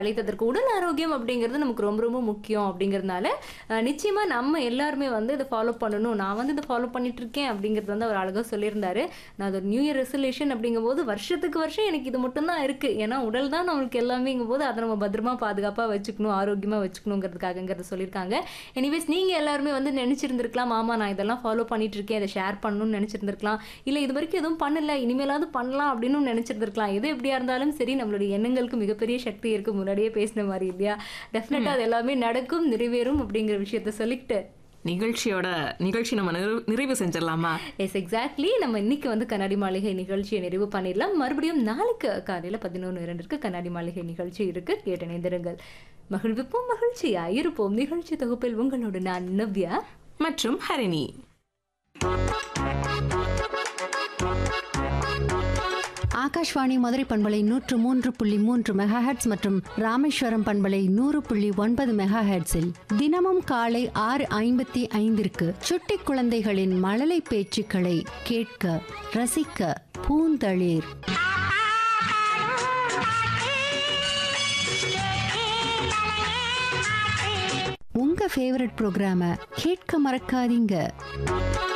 அளித்ததற்கு உடல் ஆரோக்கியம் அப்படிங்கிறது நமக்கு ரொம்ப ரொம்ப முக்கியம் அப்படிங்கிறதுனால அஹ், நிச்சயமா நம்ம எல்லாருமே வந்து இதை ஃபாலோ பண்ணணும் நான் வந்து இதை ஃபாலோ பண்ணிட்டு இருக்கேன் அப்படிங்கிறது வந்து அவர் அழகாக சொல்லியிருந்தாரு நான் அது நியூ இயர் ரெசல்யூஷன் அப்படிங்கும்போது வருஷத்துக்கு வருஷம் எனக்கு இது மட்டும்தான் இருக்கு ஏன்னா உடல் தான் நம்மளுக்கு எல்லாமேங்கும் போது அதை நம்ம பத்திரமா பாதுகாப்பாக வச்சுக்கணும் ஆரோக்கியமாக வச்சுக்கணுங்கிறதுக்காகங்கிறத சொல்லியிருக்காங்க எனிவேஸ் நீங்கள் எல்லாருமே வந்து நினச்சிருந்துருக்கலாம் ஆமா நான் இதெல்லாம் ஃபாலோ பண்ணிட்டு இருக்கேன் இதை ஷேர் பண்ணணும்னு நினச்சிருந்துருக்கலாம் இல்லை இது வரைக்கும் எதுவும் பண்ணல இனிமேலாவது பண்ணலாம் அப்படின்னு நினச்சிருந்துருக்கலாம் எது எப்படியா இருந்தாலும் சரி நம்மளுடைய எண்ணங்களுக்கு மிகப்பெரிய சக்தி இருக்கு முன்னாடியே பேசின மாதிரி இல்லையா டெஃபினட்டாக அது எல்லாமே நடக்கும் நிறைவேறும் அப்படிங்கிற விஷயத்த சொல்லிக்கிட்டு நிகழ்ச்சியோட நிகழ்ச்சி நம்ம நிறைவு- நிறைவு செஞ்சிடலாமா எஸ் எக்ஸாக்ட்லி நம்ம இன்னைக்கு வந்து கண்ணாடி மாளிகை நிகழ்ச்சியை நிறைவு பண்ணிடலாம் மறுபடியும் நாளைக்கு காலையில் பதினொன்று இரண்டிற்கு கண்ணாடி மாளிகை நிகழ்ச்சி இருக்கு கேட்டணிந்திருங்கள் மகிழ்விப்போம் மகிழ்ச்சியா இருப்போம் நிகழ்ச்சி தொகுப்பில் உங்களோடு நான் நவ்யா மற்றும் ஹரிணி ஆகாஷ்வாணி மதுரை பண்பலை நூற்று மூன்று புள்ளி மூன்று மெகாஹெட்ஸ் மற்றும் ராமேஸ்வரம் பண்பலை நூறு புள்ளி ஒன்பது மெகாஹெட்ஸில் தினமும் காலை ஆறு ஐம்பத்தி ஐந்திற்கு சுட்டி குழந்தைகளின் மழலை பேச்சுக்களை கேட்க ரசிக்க பூந்தளிர் உங்க ஃபேவரட் ப்ரோக்ராம கேட்க மறக்காதீங்க